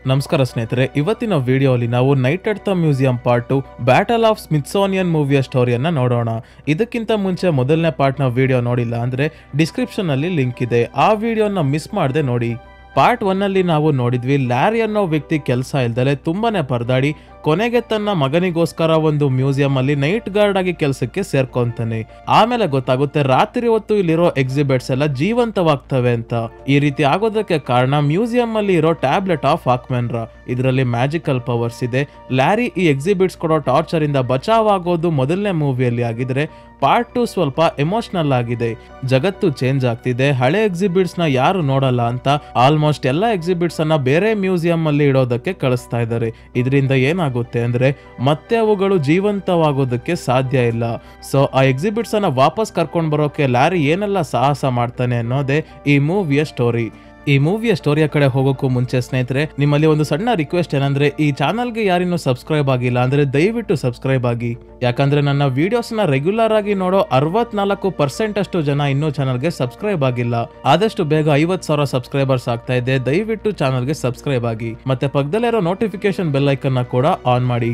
ನಮಸ್ಕಾರ ಸ್ನೇಹಿತರೆ ಇವತ್ತಿನ ವಿಡಿಯೋಲಿ ನಾವು night at the museum part battle of Smithsonian ಮೂವಿಯ ಸ್ಟೋರಿಯನ್ನ ನೋಡೋಣ ಇದಕ್ಕಿಂತ ಮುಂಚೆ ಮೊದಲನೇ ಪಾರ್ಟ್ನ ವಿಡಿಯೋ ನೋಡಿಲ್ಲ ಅಂದ್ರೆ ಡಿಸ್ಕ್ರಿಪ್ಷನ್ ಅಲ್ಲಿ ಲಿಂಕ್ ಇದೆ ಆ ವಿಡಿಯೋನ ಮಿಸ್ ಮಾಡದೆ ನೋಡಿ ಪಾರ್ಟ್ ಒನ್ ಅಲ್ಲಿ ನಾವು ನೋಡಿದ್ವಿ ಲ್ಯಾರಿ ಅನ್ನೋ ವ್ಯಕ್ತಿ ಕೆಲಸ ಇಲ್ದಲೆ ತುಂಬಾನೇ ಪರದಾಡಿ ಕೊನೆಗೆ ತನ್ನ ಮಗನಿಗೋಸ್ಕರ ಒಂದು ಮ್ಯೂಸಿಯಂ ಅಲ್ಲಿ ನೈಟ್ ಗಾರ್ಡ್ ಆಗಿ ಕೆಲಸಕ್ಕೆ ಸೇರ್ಕೊಂತಾನೆ ಆಮೇಲೆ ಗೊತ್ತಾಗುತ್ತೆ ರಾತ್ರಿ ಹೊತ್ತು ಇಲ್ಲಿರೋ ಎಕ್ಸಿಬಿಟ್ಸ್ ಎಲ್ಲ ಜೀವಂತವಾಗ್ತವೆ ಅಂತ ಈ ರೀತಿ ಆಗೋದಕ್ಕೆ ಕಾರಣ ಮ್ಯೂಸಿಯಂ ಅಲ್ಲಿ ಇರೋ ಟ್ಯಾಬ್ಲೆಟ್ ಆಫ್ ಹಾಕ್ಮೆನ್ರ ಇದರಲ್ಲಿ ಮ್ಯಾಜಿಕಲ್ ಪವರ್ಸ್ ಇದೆ ಲ್ಯಾರಿ ಈ ಎಕ್ಸಿಬಿಟ್ಸ್ ಕೊಡೋ ಟಾರ್ಚರ್ ಇಂದ ಬಚಾವ್ ಆಗೋದು ಮೊದಲನೇ ಮೂವಿಯಲ್ಲಿ ಆಗಿದ್ರೆ ಪಾರ್ಟ್ ಟು ಸ್ವಲ್ಪ ಎಮೋಷನಲ್ ಆಗಿದೆ ಜಗತ್ತು ಚೇಂಜ್ ಆಗ್ತಿದೆ ಹಳೆ ಎಕ್ಸಿಬಿಟ್ಸ್ ನ ಯಾರು ನೋಡಲ್ಲ ಅಂತ ಆಲ್ಮೋಸ್ಟ್ ಎಲ್ಲ ಎಕ್ಸಿಬಿಟ್ಸ್ ಅನ್ನ ಬೇರೆ ಮ್ಯೂಸಿಯಂ ಅಲ್ಲಿ ಇಡೋದಕ್ಕೆ ಕಳಿಸ್ತಾ ಇದ್ದಾರೆ ಇದರಿಂದ ಏನಾಗುತ್ತೆ ಅಂದ್ರೆ ಮತ್ತೆ ಅವುಗಳು ಜೀವಂತವಾಗೋದಕ್ಕೆ ಸಾಧ್ಯ ಇಲ್ಲ ಸೊ ಆ ಎಕ್ಸಿಬಿಟ್ಸ್ ಅನ್ನ ವಾಪಸ್ ಕರ್ಕೊಂಡು ಬರೋಕೆ ಲ್ಯಾರಿ ಏನೆಲ್ಲ ಸಾಹಸ ಮಾಡ್ತಾನೆ ಅನ್ನೋದೇ ಈ ಮೂವಿಯ ಸ್ಟೋರಿ ಈ ಮೂವಿಯ ಸ್ಟೋರಿಯ ಕಡೆ ಹೋಗೋಕ್ಕೂ ಮುಂಚೆ ಸ್ನೇಹಿತರೆ ನಿಮ್ಮಲ್ಲಿ ಒಂದು ಸಣ್ಣ ರಿಕ್ವೆಸ್ಟ್ ಏನಂದ್ರೆ ಈ ಚಾನಲ್ಗೆ ಯಾರಿನ್ನೂ ಸಬ್ಸ್ಕ್ರೈಬ್ ಆಗಿಲ್ಲ ಅಂದ್ರೆ ದಯವಿಟ್ಟು ಸಬ್ಸ್ಕ್ರೈಬ್ ಆಗಿ ಯಾಕಂದ್ರೆ ನನ್ನ ವಿಡಿಯೋಸ್ನ ರೆಗ್ಯುಲರ್ ಆಗಿ ನೋಡೋ ಅರವತ್ನಾಲ್ಕು ಪರ್ಸೆಂಟ್ ಅಷ್ಟು ಜನ ಇನ್ನೂ ಚಾನಲ್ಗೆ ಸಬ್ಸ್ಕ್ರೈಬ್ ಆಗಿಲ್ಲ ಆದಷ್ಟು ಬೇಗ ಐವತ್ ಸಾವಿರ ಸಬ್ಸ್ಕ್ರೈಬರ್ಸ್ ಆಗ್ತಾ ಇದೆ ದಯವಿಟ್ಟು ಚಾನಲ್ಗೆ ಸಬ್ಸ್ಕ್ರೈಬ್ ಆಗಿ ಮತ್ತೆ ಪಕ್ಕದಲ್ಲಿರೋ ನೋಟಿಫಿಕೇಶನ್ ಬೆಲ್ ಐಕನ್ನ ಕೂಡ ಆನ್ ಮಾಡಿ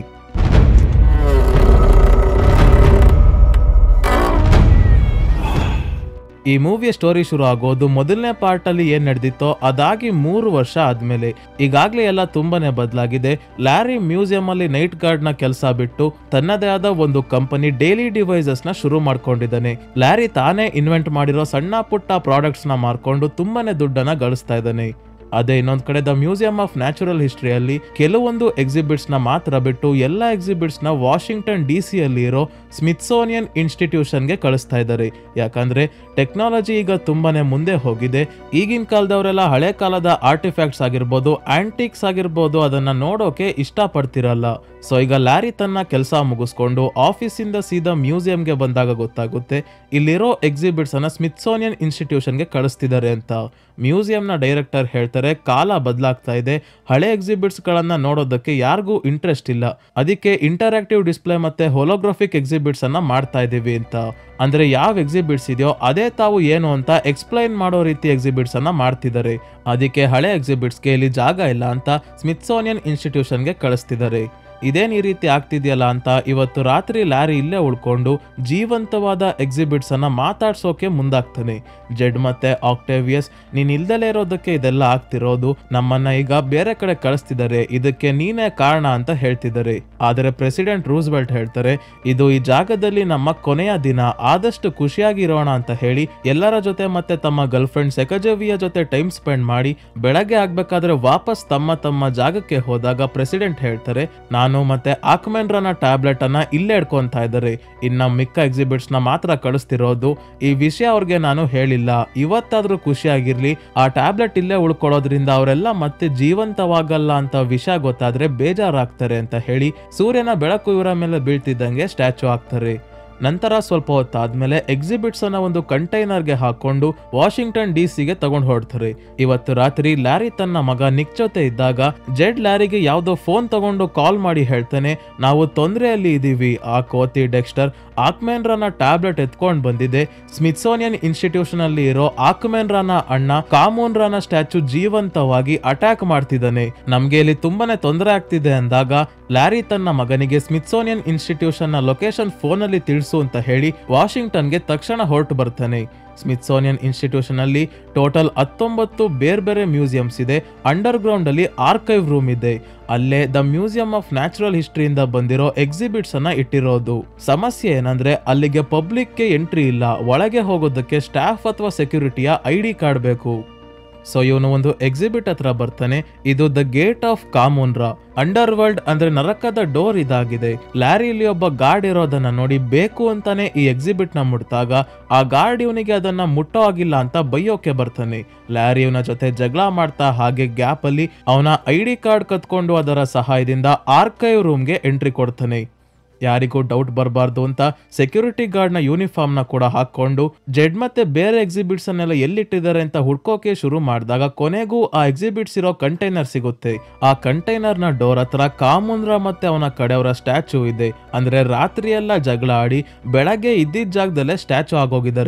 ಈ ಮೂವಿಯ ಸ್ಟೋರಿ ಶುರು ಆಗೋದು ಮೊದಲನೇ ಪಾರ್ಟ್ ಅಲ್ಲಿ ಏನ್ ನಡೆದಿತ್ತೋ ಅದಾಗಿ ಮೂರು ವರ್ಷ ಆದ್ಮೇಲೆ ಈಗಾಗ್ಲೇ ಎಲ್ಲ ತುಂಬಾನೇ ಬದಲಾಗಿದೆ ಲ್ಯಾರಿ ಮ್ಯೂಸಿಯಂ ಅಲ್ಲಿ ನೈಟ್ ಗಾರ್ಡ್ ನ ಕೆಲಸ ಬಿಟ್ಟು ತನ್ನದೇ ಆದ ಒಂದು ಕಂಪನಿ ಡೈಲಿ ಡಿವೈಸಸ್ ನ ಶುರು ಮಾಡ್ಕೊಂಡಿದ್ದಾನೆ ಲ್ಯಾರಿ ತಾನೇ ಇನ್ವೆಂಟ್ ಮಾಡಿರೋ ಸಣ್ಣ ಪುಟ್ಟ ಪ್ರಾಡಕ್ಟ್ಸ್ ನ ಮಾರ್ಕೊಂಡು ತುಂಬಾನೇ ದುಡ್ಡನ್ನ ಗಳಿಸ್ತಾ ಇದ್ದಾನೆ ಅದೇ ಇನ್ನೊಂದ್ ಕಡೆ ದ ಮ್ಯೂಸಿಯಂ ಆಫ್ ನ್ಯಾಚುರಲ್ ಹಿಸ್ಟ್ರಿಯಲ್ಲಿ ಕೆಲವೊಂದು ಎಕ್ಸಿಬಿಟ್ಸ್ ನ ಮಾತ್ರ ಬಿಟ್ಟು ಎಲ್ಲ ಎಕ್ಸಿಬಿಟ್ಸ್ ನ ವಾಷಿಂಗ್ಟನ್ ಡಿ ಸಿ ಅಲ್ಲಿ ಇರೋ ಸ್ಮಿತ್ಸೋನಿಯನ್ ಇನ್ಸ್ಟಿಟ್ಯೂಷನ್ಗೆ ಕಳಿಸ್ತಾ ಇದ್ದಾರೆ ಯಾಕಂದ್ರೆ ಟೆಕ್ನಾಲಜಿ ಈಗ ತುಂಬಾನೇ ಮುಂದೆ ಹೋಗಿದೆ ಈಗಿನ ಕಾಲದವರೆಲ್ಲ ಹಳೆ ಕಾಲದ ಆರ್ಟಿಫ್ಯಾಕ್ಟ್ಸ್ ಆಗಿರ್ಬೋದು ಆಂಟಿಕ್ಸ್ ಆಗಿರ್ಬೋದು ಅದನ್ನ ನೋಡೋಕೆ ಇಷ್ಟಪಡ್ತಿರಲ್ಲ ಸೊ ಈಗ ಲ್ಯಾರಿ ತನ್ನ ಕೆಲಸ ಮುಗಿಸ್ಕೊಂಡು ಆಫೀಸಿಂದ ಸೀದಾ ಮ್ಯೂಸಿಯಂಗೆ ಬಂದಾಗ ಗೊತ್ತಾಗುತ್ತೆ ಇಲ್ಲಿರೋ ಎಕ್ಸಿಬಿಟ್ಸ್ ಅನ್ನ ಸ್ಮಿತ್ಸೋನಿಯನ್ ಇನ್ಸ್ಟಿಟ್ಯೂಷನ್ಗೆ ಕಳಿಸ್ತಿದ್ದಾರೆ ಅಂತ ಮ್ಯೂಸಿಯಂನ ಡೈರೆಕ್ಟರ್ ಹೇಳ್ತಾರೆ ಕಾಲ ಬದಲಾಗ್ತಾ ಇದೆ ಹಳೆ ಎಕ್ಸಿಬಿಟ್ಸ್ ಗಳನ್ನ ನೋಡೋದಕ್ಕೆ ಯಾರಿಗೂ ಇಂಟ್ರೆಸ್ಟ್ ಇಲ್ಲ ಅದಕ್ಕೆ ಇಂಟರಾಕ್ಟಿವ್ ಡಿಸ್ಪ್ಲೇ ಮತ್ತೆ ಹೊಲೋಗ್ರಫಿಕ್ ಎಕ್ಸಿಬಿಟ್ಸ್ ಅನ್ನ ಮಾಡ್ತಾ ಇದೀವಿ ಅಂತ ಅಂದ್ರೆ ಯಾವ ಎಕ್ಸಿಬಿಟ್ಸ್ ಇದೆಯೋ ಅದೇ ತಾವು ಏನು ಅಂತ ಎಕ್ಸ್ಪ್ಲೈನ್ ಮಾಡೋ ರೀತಿ ಎಕ್ಸಿಬಿಟ್ಸ್ ಅನ್ನ ಮಾಡ್ತಿದ್ದಾರೆ ಅದಕ್ಕೆ ಹಳೆ ಎಕ್ಸಿಬಿಟ್ಸ್ಗೆ ಇಲ್ಲಿ ಜಾಗ ಇಲ್ಲ ಅಂತ ಸ್ಮಿತ್ಸೋನಿಯನ್ ಇನ್ಸ್ಟಿಟ್ಯೂಷನ್ಗೆ ಕಳಿಸ್ತಿದ್ದಾರೆ ಇದೇನ್ ಈ ರೀತಿ ಆಗ್ತಿದೆಯಲ್ಲ ಅಂತ ಇವತ್ತು ರಾತ್ರಿ ಲ್ಯಾರಿ ಇಲ್ಲೇ ಉಳ್ಕೊಂಡು ಜೀವಂತವಾದ ಎಕ್ಸಿಬಿಟ್ಸ್ ಅನ್ನ ಮಾತಾಡ್ಸೋಕೆ ಮುಂದಾಗ್ತಾನೆ ಜೆಡ್ ಮತ್ತೆ ಆಕ್ಟೇವಿಯಸ್ ನೀನ್ ಇಲ್ದಲೇ ಇರೋದಕ್ಕೆ ಇದೆಲ್ಲ ಆಗ್ತಿರೋದು ನಮ್ಮನ್ನ ಈಗ ಬೇರೆ ಕಡೆ ಕಳಿಸ್ತಿದ್ದಾರೆ ಇದಕ್ಕೆ ನೀನೇ ಕಾರಣ ಅಂತ ಹೇಳ್ತಿದ್ದಾರೆ ಆದರೆ ಪ್ರೆಸಿಡೆಂಟ್ ರೂಸ್ವೆಲ್ಟ್ ಹೇಳ್ತಾರೆ ಇದು ಈ ಜಾಗದಲ್ಲಿ ನಮ್ಮ ಕೊನೆಯ ದಿನ ಆದಷ್ಟು ಖುಷಿಯಾಗಿರೋಣ ಅಂತ ಹೇಳಿ ಎಲ್ಲರ ಜೊತೆ ಮತ್ತೆ ತಮ್ಮ ಗರ್ಲ್ ಫ್ರೆಂಡ್ ಸೆಕಜವಿಯ ಜೊತೆ ಟೈಮ್ ಸ್ಪೆಂಡ್ ಮಾಡಿ ಬೆಳಗ್ಗೆ ಆಗ್ಬೇಕಾದ್ರೆ ವಾಪಸ್ ತಮ್ಮ ತಮ್ಮ ಜಾಗಕ್ಕೆ ಹೋದಾಗ ಪ್ರೆಸಿಡೆಂಟ್ ಹೇಳ್ತಾರೆ ನಾನು ಮತ್ತೆ ಆಕ್ಮೆನ್ರನ ಟ್ಯಾಬ್ಲೆಟ್ ಅನ್ನ ಇಲ್ಲೇ ಇಡ್ಕೊಂತಾ ಇದ್ದಾರೆ ಇನ್ನ ಮಿಕ್ಕ ಎಕ್ಸಿಬಿಟ್ಸ್ ನ ಮಾತ್ರ ಕಳಿಸ್ತಿರೋದು ಈ ವಿಷಯ ಅವ್ರಿಗೆ ನಾನು ಹೇಳಿಲ್ಲ ಇವತ್ತಾದ್ರೂ ಖುಷಿಯಾಗಿರ್ಲಿ ಆ ಟ್ಯಾಬ್ಲೆಟ್ ಇಲ್ಲೇ ಉಳ್ಕೊಳ್ಳೋದ್ರಿಂದ ಅವರೆಲ್ಲ ಮತ್ತೆ ಜೀವಂತವಾಗಲ್ಲ ಅಂತ ವಿಷಯ ಗೊತ್ತಾದ್ರೆ ಬೇಜಾರಾಗ್ತಾರೆ ಅಂತ ಹೇಳಿ ಸೂರ್ಯನ ಬೆಳಕು ಇವರ ಮೇಲೆ ಬೀಳ್ತಿದ್ದಂಗೆ ಸ್ಟ್ಯಾಚು ಆಗ್ತಾರೆ ನಂತರ ಸ್ವಲ್ಪ ಹೊತ್ತಾದ್ಮೇಲೆ ಎಕ್ಸಿಬಿಟ್ಸ್ ಅನ್ನ ಒಂದು ಕಂಟೈನರ್ಗೆ ಹಾಕೊಂಡು ವಾಷಿಂಗ್ಟನ್ ಡಿ ಸಿಗೆ ತಗೊಂಡು ಹೊರಡ್ತಾರೆ ಇವತ್ತು ರಾತ್ರಿ ಲ್ಯಾರಿ ತನ್ನ ಮಗ ನಿಕ್ ಜೊತೆ ಇದ್ದಾಗ ಜೆಡ್ ಲ್ಯಾರಿಗೆ ಯಾವ್ದೋ ಫೋನ್ ತಗೊಂಡು ಕಾಲ್ ಮಾಡಿ ಹೇಳ್ತಾನೆ ನಾವು ತೊಂದರೆಯಲ್ಲಿ ಇದೀವಿ ಆ ಕೋತಿ ಡೆಕ್ಸ್ಟರ್ ಆಕ್ಮೆನ್ರನ ಟ್ಯಾಬ್ಲೆಟ್ ಎತ್ಕೊಂಡ್ ಬಂದಿದೆ ಸ್ಮಿತ್ಸೋನಿಯನ್ ಇನ್ಸ್ಟಿಟ್ಯೂಷನ್ ಅಲ್ಲಿ ಇರೋ ಆಕ್ಮೆನ್ರನ ಅಣ್ಣ ಕಾಮೂನ್ರನ ಸ್ಟ್ಯಾಚು ಜೀವಂತವಾಗಿ ಅಟ್ಯಾಕ್ ಮಾಡ್ತಿದ್ದಾನೆ ನಮ್ಗೆ ಇಲ್ಲಿ ತುಂಬಾನೇ ತೊಂದರೆ ಆಗ್ತಿದೆ ಅಂದಾಗ ಲ್ಯಾರಿ ತನ್ನ ಮಗನಿಗೆ ಸ್ಮಿತ್ಸೋನಿಯನ್ ಇನ್ಸ್ಟಿಟ್ಯೂಷನ್ ನ ಲೊಕೇಶನ್ ಫೋನ್ ಅಲ್ಲಿ ತಿಳಿಸು ಅಂತ ಹೇಳಿ ವಾಷಿಂಗ್ಟನ್ಗೆ ತಕ್ಷಣ ಹೊರಟು ಬರ್ತಾನೆ ಸ್ಮಿತ್ಸೋನಿಯನ್ ಇನ್ಸ್ಟಿಟ್ಯೂಷನ್ ಅಲ್ಲಿ ಟೋಟಲ್ ಹತ್ತೊಂಬತ್ತು ಬೇರೆ ಬೇರೆ ಮ್ಯೂಸಿಯಂಸ್ ಇದೆ ಅಂಡರ್ ಗ್ರೌಂಡ್ ಅಲ್ಲಿ ಆರ್ಕೈವ್ ರೂಮ್ ಇದೆ ಅಲ್ಲೇ ದ ಮ್ಯೂಸಿಯಂ ಆಫ್ ನ್ಯಾಚುರಲ್ ಹಿಸ್ಟ್ರಿಯಿಂದ ಬಂದಿರೋ ಎಕ್ಸಿಬಿಟ್ಸ್ ಅನ್ನ ಇಟ್ಟಿರೋದು ಸಮಸ್ಯೆ ಏನಂದ್ರೆ ಅಲ್ಲಿಗೆ ಪಬ್ಲಿಕ್ಗೆ ಎಂಟ್ರಿ ಇಲ್ಲ ಒಳಗೆ ಹೋಗೋದಕ್ಕೆ ಸ್ಟಾಫ್ ಅಥವಾ ಸೆಕ್ಯೂರಿಟಿಯ ಐ ಡಿ ಕಾರ್ಡ್ ಬೇಕು ಸೊ ಇವನು ಒಂದು ಎಕ್ಸಿಬಿಟ್ ಹತ್ರ ಬರ್ತಾನೆ ಇದು the gate of Kahmunrah under world ಅಂದ್ರೆ ನರಕದ ಡೋರ್ ಇದಾಗಿದೆ ಲ್ಯಾರಿ ಇಲ್ಲಿ ಒಬ್ಬ ಗಾರ್ಡ್ ಇರೋದನ್ನ ನೋಡಿ ಬೇಕು ಅಂತಾನೆ ಈ ಎಕ್ಸಿಬಿಟ್ ನ ಮುಟ್ಟಾಗ ಆ ಗಾರ್ಡ್ ಇವನಿಗೆ ಅದನ್ನ ಮುಟ್ಟೋ ಆಗಿಲ್ಲ ಅಂತ ಬೈಯೋಕೆ ಬರ್ತಾನೆ ಲ್ಯಾರಿ ಇವನ ಜೊತೆ ಜಗಳ ಮಾಡ್ತಾ ಹಾಗೆ ಗ್ಯಾಪ್ ಅಲ್ಲಿ ಅವನ ಐ ಡಿ ಕಾರ್ಡ್ ಕತ್ಕೊಂಡು ಅದರ ಸಹಾಯದಿಂದ ಆರ್ಕೈವ್ ರೂಮ್ಗೆ ಎಂಟ್ರಿ ಕೊಡ್ತಾನೆ ಯಾರಿಗೂ ಡೌಟ್ ಬರಬಾರ್ದು ಅಂತ ಸೆಕ್ಯೂರಿಟಿ ಗಾರ್ಡ್ನ ಯೂನಿಫಾರ್ಮ್ನ ಕೂಡ ಹಾಕೊಂಡು ಜೆಡ್ ಮತ್ತೆ ಬೇರೆ ಎಕ್ಸಿಬಿಟ್ಸ್ ಅನ್ನೆಲ್ಲ ಎಲ್ಲಿಟ್ಟಿದ್ದಾರೆ ಅಂತ ಹುಡ್ಕೋಕೆ ಶುರು ಮಾಡಿದಾಗ ಕೊನೆಗೂ ಆ ಎಕ್ಸಿಬಿಟ್ಸ್ ಇರೋ ಕಂಟೈನರ್ ಸಿಗುತ್ತೆ ಆ ಕಂಟೈನರ್ನ ಡೋರ್ ಹತ್ರ ಕಾಮುಂದ್ರ ಮತ್ತೆ ಅವನ ಕಡೆಯವರ ಸ್ಟ್ಯಾಚು ಇದೆ ಅಂದ್ರೆ ರಾತ್ರಿ ಎಲ್ಲ ಜಗಳ ಆಡಿ ಬೆಳಗ್ಗೆ ಇದ್ದಿದ್ದ ಜಾಗದಲ್ಲೇ ಸ್ಟ್ಯಾಚು ಆಗೋಗಿದ್ದಾರೆ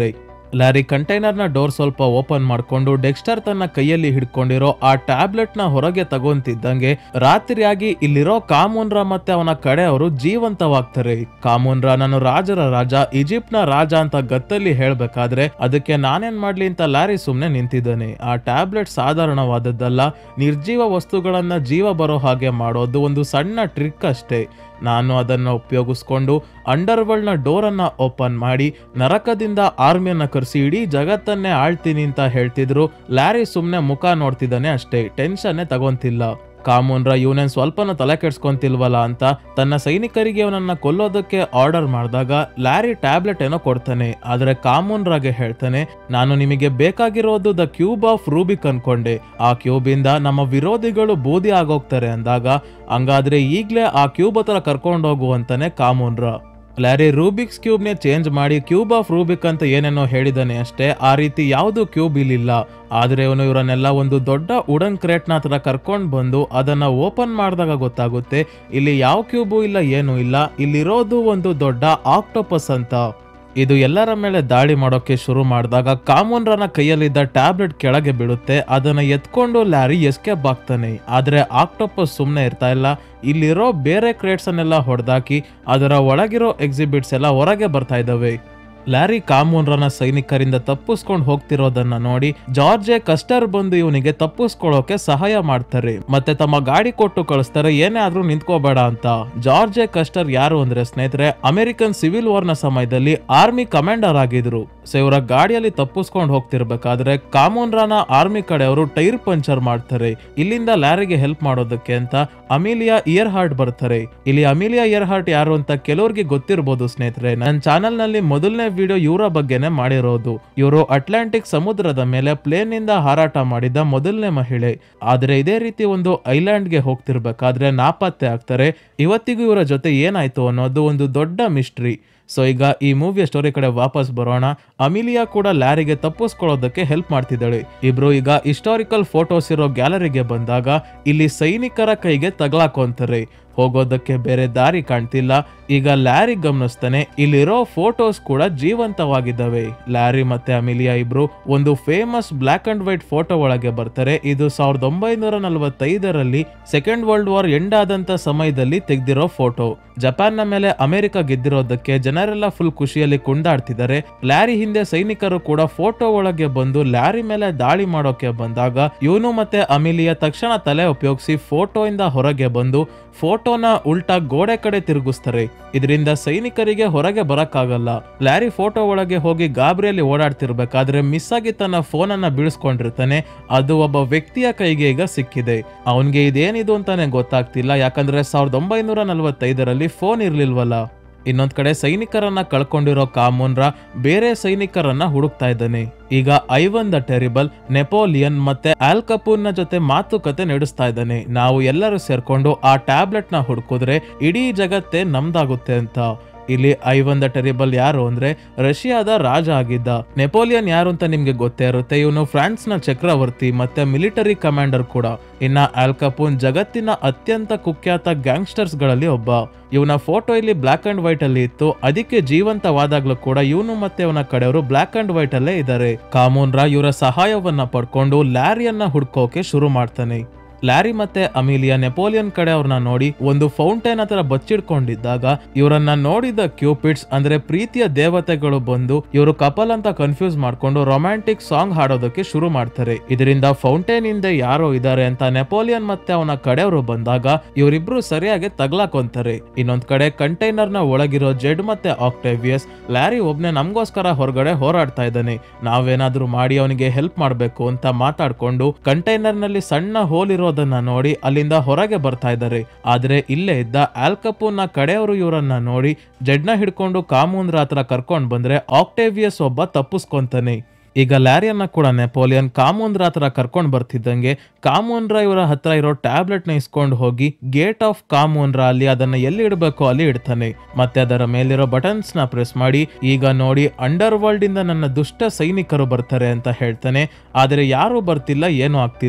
ಲ್ಯಾರಿ ಕಂಟೈನರ್ನ ಡೋರ್ ಸ್ವಲ್ಪ ಓಪನ್ ಮಾಡ್ಕೊಂಡು ಡೆಕ್ಸ್ಟರ್ ತನ್ನ ಕೈಯಲ್ಲಿ ಹಿಡ್ಕೊಂಡಿರೋ ಆ ಟ್ಯಾಬ್ಲೆಟ್ ನ ಹೊರಗೆ ತಗೊಂತಿದ್ದಂಗೆ ರಾತ್ರಿಯಾಗಿ ಇಲ್ಲಿರೋ ಕಾಮೂನ್ರ ಮತ್ತೆ ಅವನ ಕಡೆಯವರು ಜೀವಂತವಾಗ್ತಾರೆ ಕಾಮೂನ್ರ ನಾನು ರಾಜರ ರಾಜ ಈಜಿಪ್ಟ್ ನ ರಾಜ ಅಂತ ಗತ್ತಲ್ಲಿ ಹೇಳ್ಬೇಕಾದ್ರೆ ಅದಕ್ಕೆ ನಾನೇನ್ ಮಾಡ್ಲಿ ಅಂತ ಲ್ಯಾರಿ ಸುಮ್ನೆ ನಿಂತಿದ್ದಾನೆ ಆ ಟ್ಯಾಬ್ಲೆಟ್ ಸಾಧಾರಣವಾದದ್ದಲ್ಲ ನಿರ್ಜೀವ ವಸ್ತುಗಳನ್ನ ಜೀವ ಬರೋ ಹಾಗೆ ಮಾಡೋದು ಒಂದು ಸಣ್ಣ ಟ್ರಿಕ್ ಅಷ್ಟೇ ನಾನು ಅದನ್ನು ಉಪಯೋಗಿಸ್ಕೊಂಡು ಅಂಡರ್ವರ್ಲ್ಡ್ನ ಡೋರನ್ನು ಓಪನ್ ಮಾಡಿ ನರಕದಿಂದ ಆರ್ಮಿಯನ್ನ ಕರೆಸಿ ಇಡೀ ಜಗತ್ತನ್ನೇ ಆಳ್ತೀನಿ ಅಂತ ಹೇಳ್ತಿದ್ರು ಲ್ಯಾರಿ ಸುಮ್ಮನೆ ಮುಖ ನೋಡ್ತಿದ್ದಾನೆ ಅಷ್ಟೇ ಟೆನ್ಷನ್ನೇ ತಗೊಂತಿಲ್ಲ ಕಾಮೂನ್ರ ಇವನೇನ್ ಸ್ವಲ್ಪನೂ ತಲೆ ಕೆಡ್ಸ್ಕೊಂತಿಲ್ವಲ್ಲ ಅಂತ ತನ್ನ ಸೈನಿಕರಿಗೆ ಅವನನ್ನ ಕೊಲ್ಲೋದಕ್ಕೆ ಆರ್ಡರ್ ಮಾಡಿದಾಗ ಲ್ಯಾರಿ ಟ್ಯಾಬ್ಲೆಟ್ ಏನೋ ಕೊಡ್ತಾನೆ ಆದ್ರೆ ಕಾಮೂನ್ರಾಗೆ ಹೇಳ್ತಾನೆ ನಾನು ನಿಮಗೆ ಬೇಕಾಗಿರೋದು ದ ಕ್ಯೂಬ್ ಆಫ್ ರೂಬಿಕ್ ಅನ್ಕೊಂಡೆ ಆ ಕ್ಯೂಬಿಂದ ನಮ್ಮ ವಿರೋಧಿಗಳು ಬೂದಿ ಆಗೋಗ್ತಾರೆ ಅಂದಾಗ ಹಂಗಾದ್ರೆ ಈಗ್ಲೇ ಆ ಕ್ಯೂಬ್ ಹತ್ರ ಕರ್ಕೊಂಡೋಗು ಅಂತಾನೆ ಕಾಮೂನ್ರ ಲ್ಯಾರಿ ರೂಬಿಕ್ಸ್ ಕ್ಯೂಬ್ ನೇ ಚೇಂಜ್ ಮಾಡಿ ಕ್ಯೂಬ್ ಆಫ್ ರೂಬಿಕ್ ಅಂತ ಏನೇನೋ ಹೇಳಿದಾನೆ ಅಷ್ಟೇ ಆ ರೀತಿ ಯಾವುದು ಕ್ಯೂಬ್ ಇಲ್ಲಿಲ್ಲ ಆದ್ರೆ ಇವನು ಇವರನ್ನೆಲ್ಲ ಒಂದು ದೊಡ್ಡ ವುಡನ್ ಕ್ರೇಟ್ನ ಹತ್ರ ಕರ್ಕೊಂಡು ಬಂದು ಅದನ್ನ ಓಪನ್ ಮಾಡಿದಾಗ ಗೊತ್ತಾಗುತ್ತೆ ಇಲ್ಲಿ ಯಾವ ಕ್ಯೂಬು ಇಲ್ಲ ಏನೂ ಇಲ್ಲ ಇಲ್ಲಿರೋದು ಒಂದು ದೊಡ್ಡ ಆಕ್ಟೋಪಸ್ ಅಂತ ಇದು ಎಲ್ಲರ ಮೇಲೆ ದಾಳಿ ಮಾಡೋಕೆ ಶುರು ಮಾಡಿದಾಗ ಕಾಮೂನ್ರನ ಕೈಯಲ್ಲಿದ್ದ ಟ್ಯಾಬ್ಲೆಟ್ ಕೆಳಗೆ ಬೀಳುತ್ತೆ ಅದನ್ನ ಎತ್ಕೊಂಡು ಲ್ಯಾರಿ ಎಸ್ಕೇಪ್ ಆಗ್ತಾನೆ ಆದ್ರೆ ಆಕ್ಟೋಪಸ್ ಸುಮ್ಮನೆ ಇರ್ತಾ ಇಲ್ಲ ಇಲ್ಲಿರೋ ಬೇರೆ ಕ್ರೇಟ್ಸ್ ಅನ್ನೆಲ್ಲ ಹೊಡೆದಾಕಿ ಅದರ ಒಳಗಿರೋ ಎಕ್ಸಿಬಿಟ್ಸ್ ಎಲ್ಲ ಹೊರಗೆ ಬರ್ತಾ ಇದ್ದಾವೆ ಲ್ಯಾರಿ ಕಾಮೂನ್ರನ ಸೈನಿಕರಿಂದ ತಪ್ಪಿಸ್ಕೊಂಡು ಹೋಗ್ತಿರೋದನ್ನ ನೋಡಿ ಜಾರ್ಜೆ ಕಸ್ಟರ್ ಬಂದು ಇವನಿಗೆ ತಪ್ಪಿಸ್ಕೊಳ್ಳೋಕೆ ಸಹಾಯ ಮಾಡ್ತಾರೆ ಮತ್ತೆ ತಮ್ಮ ಗಾಡಿ ಕೊಟ್ಟು ಕಳಿಸ್ತಾರೆ ಏನೇ ಆದ್ರೂ ನಿಂತ್ಕೋಬೇಡ ಅಂತ ಜಾರ್ಜೆ ಕಸ್ಟರ್ ಯಾರು ಅಂದ್ರೆ ಸ್ನೇಹಿತರೆ ಅಮೆರಿಕನ್ ಸಿವಿಲ್ ವಾರ್ ನ ಸಮಯದಲ್ಲಿ ಆರ್ಮಿ ಕಮಾಂಡರ್ ಆಗಿದ್ರು ಸೊ ಇವರ ಗಾಡಿಯಲ್ಲಿ ತಪ್ಪಿಸ್ಕೊಂಡು ಹೋಗ್ತಿರ್ಬೇಕಾದ್ರೆ ಕಾಮೂನ್ರನ ಆರ್ಮಿ ಕಡೆಯವರು ಟೈರ್ ಪಂಚರ್ ಮಾಡ್ತಾರೆ ಇಲ್ಲಿಂದ ಲ್ಯಾರಿಗೆ ಹೆಲ್ಪ್ ಮಾಡೋದಕ್ಕೆ ಅಂತ ಅಮಿಲಿಯಾ ಇಯರ್ ಹಾರ್ಟ್ ಬರ್ತಾರೆ ಇಲ್ಲಿ ಅಮಿಲಿಯಾ ಇಯರ್ ಹಾರ್ಟ್ ಯಾರು ಅಂತ ಕೆಲವ್ರಿಗೆ ಗೊತ್ತಿರ್ಬೋದು ಸ್ನೇಹಿತರೆ ನನ್ನ ಚಾನೆಲ್ ನಲ್ಲಿ ಮೊದಲನೇ ವಿಡಿಯೋ ಇವರ ಬಗ್ಗೆನೇ ಮಾಡಿರೋದು ಇವರು ಅಟ್ಲಾಂಟಿಕ್ ಸಮುದ್ರದ ಮೇಲೆ ಪ್ಲೇನ್ ನಿಂದ ಹಾರಾಟ ಮಾಡಿದ ಮೊದಲನೇ ಮಹಿಳೆ ಆದ್ರೆ ಇದೇ ರೀತಿ ಒಂದು ಐಲ್ಯಾಂಡ್ಗೆ ಹೋಗ್ತಿರ್ಬೇಕಾದ್ರೆ ನಾಪತ್ತೆ ಆಗ್ತಾರೆ ಇವತ್ತಿಗೂ ಇವರ ಜೊತೆ ಏನಾಯ್ತು ಅನ್ನೋದು ಒಂದು ದೊಡ್ಡ ಮಿಸ್ಟ್ರಿ ಸೊ ಈಗ ಈ ಮೂವಿಯ ಸ್ಟೋರಿ ಕಡೆ ವಾಪಸ್ ಬರೋಣ ಅಮಿಲಿಯಾ ಕೂಡ ಲ್ಯಾರಿಗೆ ತಪ್ಪಿಸ್ಕೊಳ್ಳೋದಕ್ಕೆ ಹೆಲ್ಪ್ ಮಾಡ್ತಿದ್ದಾಳೆ ಇಬ್ರು ಈಗ ಹಿಸ್ಟಾರಿಕಲ್ ಫೋಟೋಸ್ ಇರೋ ಗ್ಯಾಲರಿಗೆ ಬಂದಾಗ ಇಲ್ಲಿ ಸೈನಿಕರ ಕೈಗೆ ತಗಲಾಕೊಂತಾರೆ ಹೋಗೋದಕ್ಕೆ ಬೇರೆ ದಾರಿ ಕಾಣ್ತಿಲ್ಲ ಈಗ ಲ್ಯಾರಿ ಗಮನಿಸ್ತಾನೆ ಇಲ್ಲಿರೋ ಫೋಟೋಸ್ ಕೂಡ ಜೀವಂತವಾಗಿದ್ದಾವೆ ಲ್ಯಾರಿ ಮತ್ತೆ ಅಮಿಲಿಯಾ ಇಬ್ರು ಒಂದು famous black and white photo ಒಳಗೆ ಬರ್ತಾರೆ ಇದು ಸಾವಿರದ ಒಂಬೈನೂರ ನಲವತ್ತೈದರಲ್ಲಿ ಸೆಕೆಂಡ್ ವರ್ಲ್ಡ್ ವಾರ್ ಎಂಡ್ ಆದಂತ ಸಮಯದಲ್ಲಿ ತೆಗ್ದಿರೋ ಫೋಟೋ ಜಪಾನ್ನ ಮೇಲೆ ಅಮೆರಿಕ ಗೆದ್ದಿರೋದಕ್ಕೆ ಜನರೆಲ್ಲ ಫುಲ್ ಖುಷಿಯಲ್ಲಿ ಕುಂದಾಡ್ತಿದ್ದಾರೆ ಲ್ಯಾರಿ ಹಿಂದೆ ಸೈನಿಕರು ಕೂಡ ಫೋಟೋ ಒಳಗೆ ಬಂದು ಲ್ಯಾರಿ ಮೇಲೆ ದಾಳಿ ಮಾಡೋಕೆ ಬಂದಾಗ ಇವನು ಮತ್ತೆ ಅಮಿಲಿಯಾ ತಕ್ಷಣ ತಲೆ ಉಪಯೋಗಿಸಿ ಫೋಟೋ ಇಂದ ಹೊರಗೆ ಬಂದು ಫೋಟೋನ ಉಲ್ಟಾ ಗೋಡೆ ಕಡೆ ತಿರುಗಿಸ್ತಾರೆ ಇದರಿಂದ ಸೈನಿಕರಿಗೆ ಹೊರಗೆ ಬರಕ್ಕಾಗಲ್ಲ ಲ್ಯಾರಿ ಫೋಟೋ ಒಳಗೆ ಹೋಗಿ ಗಾಬರಿಯಲ್ಲಿ ಓಡಾಡ್ತಿರ್ಬೇಕಾದ್ರೆ ಮಿಸ್ ಆಗಿ ತನ್ನ ಫೋನ್ ಅನ್ನ ಬೀಳಿಸ್ಕೊಂಡಿರ್ತಾನೆ ಅದು ಒಬ್ಬ ವ್ಯಕ್ತಿಯ ಕೈಗೆ ಈಗ ಸಿಕ್ಕಿದೆ ಅವನ್ಗೆ ಇದೇನಿದು ಅಂತಾನೆ ಗೊತ್ತಾಗ್ತಿಲ್ಲ ಯಾಕಂದ್ರೆ ಸಾವಿರದ ಒಂಬೈನೂರ ನಲವತ್ತೈದರಲ್ಲಿ ಫೋನ್ ಇರ್ಲಿಲ್ವಲ್ಲ ಇನ್ನೊಂದ್ ಕಡೆ ಸೈನಿಕರನ್ನ ಕಳ್ಕೊಂಡಿರೋ ಕಾಮೂನ್ರ ಬೇರೆ ಸೈನಿಕರನ್ನ ಹುಡುಕ್ತಾ ಇದ್ದಾನೆ ಈಗ ಐವನ್ ದ ಟೆರಿಬಲ್ ನೆಪೋಲಿಯನ್ ಮತ್ತೆ ಆಲ್ ಕಪೂರ್ನ ಜೊತೆ ಮಾತುಕತೆ ನಡೆಸ್ತಾ ಇದ್ದಾನೆ ನಾವು ಎಲ್ಲರೂ ಸೇರ್ಕೊಂಡು ಆ ಟ್ಯಾಬ್ಲೆಟ್ ನ ಹುಡುಕಿದ್ರೆ ಇಡೀ ಜಗತ್ತೇ ನಮ್ದಾಗುತ್ತೆ ಅಂತ ಇಲ್ಲಿ ಐವನ್ ದ ಟೆರಿಬಲ್ ಯಾರು ಅಂದ್ರೆ ರಷ್ಯಾದ ರಾಜ ಆಗಿದ್ದ ನೆಪೋಲಿಯನ್ ಯಾರು ಅಂತ ನಿಮ್ಗೆ ಗೊತ್ತೇ ಇರುತ್ತೆ ಇವನು ಫ್ರಾನ್ಸ್ ನ ಚಕ್ರವರ್ತಿ ಮತ್ತೆ ಮಿಲಿಟರಿ ಕಮಾಂಡರ್ ಕೂಡ ಇನ್ನ ಆಲ್ ಕಪೂನ್ ಜಗತ್ತಿನ ಅತ್ಯಂತ ಕುಖ್ಯಾತ ಗ್ಯಾಂಗ್ಸ್ಟರ್ಸ್ ಗಳಲ್ಲಿ ಒಬ್ಬ ಇವನ ಫೋಟೋ ಇಲ್ಲಿ ಬ್ಲಾಕ್ ಅಂಡ್ ವೈಟ್ ಅಲ್ಲಿ ಇತ್ತು ಅದಕ್ಕೆ ಜೀವಂತವಾದಾಗ್ಲೂ ಕೂಡ ಇವನು ಮತ್ತೆ ಅವನ ಕಡೆಯವರು ಬ್ಲಾಕ್ ಅಂಡ್ ವೈಟ್ ಅಲ್ಲೇ ಇದ್ದಾರೆ ಕಾಮೂನ್ರ ಇವರ ಸಹಾಯವನ್ನ ಪಡ್ಕೊಂಡು ಲ್ಯಾರಿಯನ್ನ ಹುಡ್ಕೋಕೆ ಶುರು ಮಾಡ್ತಾನೆ ಲ್ಯಾರಿ ಮತ್ತೆ ಅಮಿಲಿಯಾ ನೆಪೋಲಿಯನ್ ಕಡೆ ಅವ್ರನ್ನ ನೋಡಿ ಒಂದು ಫೌಂಟೈನ್ ಹತ್ರ ಬಚ್ಚಿಡ್ಕೊಂಡಿದ್ದಾಗ ಇವರನ್ನ ನೋಡಿದ ಕ್ಯೂಪಿಡ್ಸ್ ಅಂದ್ರೆ ಪ್ರೀತಿಯ ದೇವತೆಗಳು ಬಂದು ಇವರು ಕಪಲ್ ಅಂತ ಕನ್ಫ್ಯೂಸ್ ಮಾಡ್ಕೊಂಡು ರೊಮ್ಯಾಂಟಿಕ್ ಸಾಂಗ್ ಹಾಡೋದಕ್ಕೆ ಶುರು ಮಾಡ್ತಾರೆ ಇದರಿಂದ ಫೌಂಟೈನ್ ಹಿಂದೆ ಯಾರೋ ಇದ್ದಾರೆ ಅಂತ ನೆಪೋಲಿಯನ್ ಮತ್ತೆ ಅವನ ಕಡೆಯವರು ಬಂದಾಗ ಇವರಿಬ್ರು ಸರಿಯಾಗಿ ತಗ್ಲಾಕೊಂತಾರೆ ಇನ್ನೊಂದ್ ಕಡೆ ಕಂಟೈನರ್ ನ ಒಳಗಿರೋ ಜೆಡ್ ಮತ್ತೆ ಆಕ್ಟೇವಿಯಸ್ ಲ್ಯಾರಿ ಒಬ್ನೇ ನಮಗೋಸ್ಕರ ಹೊರಗಡೆ ಹೋರಾಡ್ತಾ ಇದ್ದಾನೆ ನಾವೇನಾದ್ರೂ ಮಾಡಿ ಅವನಿಗೆ ಹೆಲ್ಪ್ ಮಾಡ್ಬೇಕು ಅಂತ ಮಾತಾಡ್ಕೊಂಡು ಕಂಟೈನರ್ ನಲ್ಲಿ ಸಣ್ಣ ಹೋಲ್ ಇರೋದನ್ನ ನೋಡಿ ಅಲ್ಲಿಂದ ಹೊರಗೆ ಬರ್ತಾ ಇದ್ದಾರೆ ಆದ್ರೆ ಇಲ್ಲೇ ಇದ್ದ ಆಲ್ಕಪೂನ್ ನ ಕಡೆಯವರು ಇವರನ್ನ ನೋಡಿ ಜಡ್ನ ಹಿಡ್ಕೊಂಡು ಕಾಮೂನ್ರ ಹತ್ರ ಕರ್ಕೊಂಡ್ ಬಂದ್ರೆ ಆಕ್ಟೇವಿಯಸ್ ಒಬ್ಬ ತಪ್ಪಿಸ್ಕೊಂತಾನೆ ಈಗ ಲ್ಯಾರಿಯನ್ನ ಕೂಡ ನೆಪೋಲಿಯನ್ ಕಾಮೂನ್ರ ಹತ್ರ ಕರ್ಕೊಂಡ್ ಬರ್ತಿದ್ದಂಗೆ ಕಾಮೂನ್ರ ಇವರ ಹತ್ರ ಇರೋ ಟ್ಯಾಬ್ಲೆಟ್ ನ ಇಸ್ಕೊಂಡು ಹೋಗಿ ಗೇಟ್ ಆಫ್ ಕಾಮೂನ್ರ ಅಲ್ಲಿ ಅದನ್ನ ಎಲ್ಲಿ ಇಡಬೇಕು ಅಲ್ಲಿ ಇಡ್ತಾನೆ ಮತ್ತೆ ಅದರ ಮೇಲಿರೋ ಬಟನ್ಸ್ ನ ಪ್ರೆಸ್ ಮಾಡಿ ಈಗ ನೋಡಿ ಅಂಡರ್ ವರ್ಲ್ಡ್ ಇಂದ ನನ್ನ ದುಷ್ಟ ಸೈನಿಕರು ಬರ್ತಾರೆ ಅಂತ ಹೇಳ್ತಾನೆ ಆದ್ರೆ ಯಾರು ಬರ್ತಿಲ್ಲ ಏನೂ ಆಗ್ತಿಲ್ಲ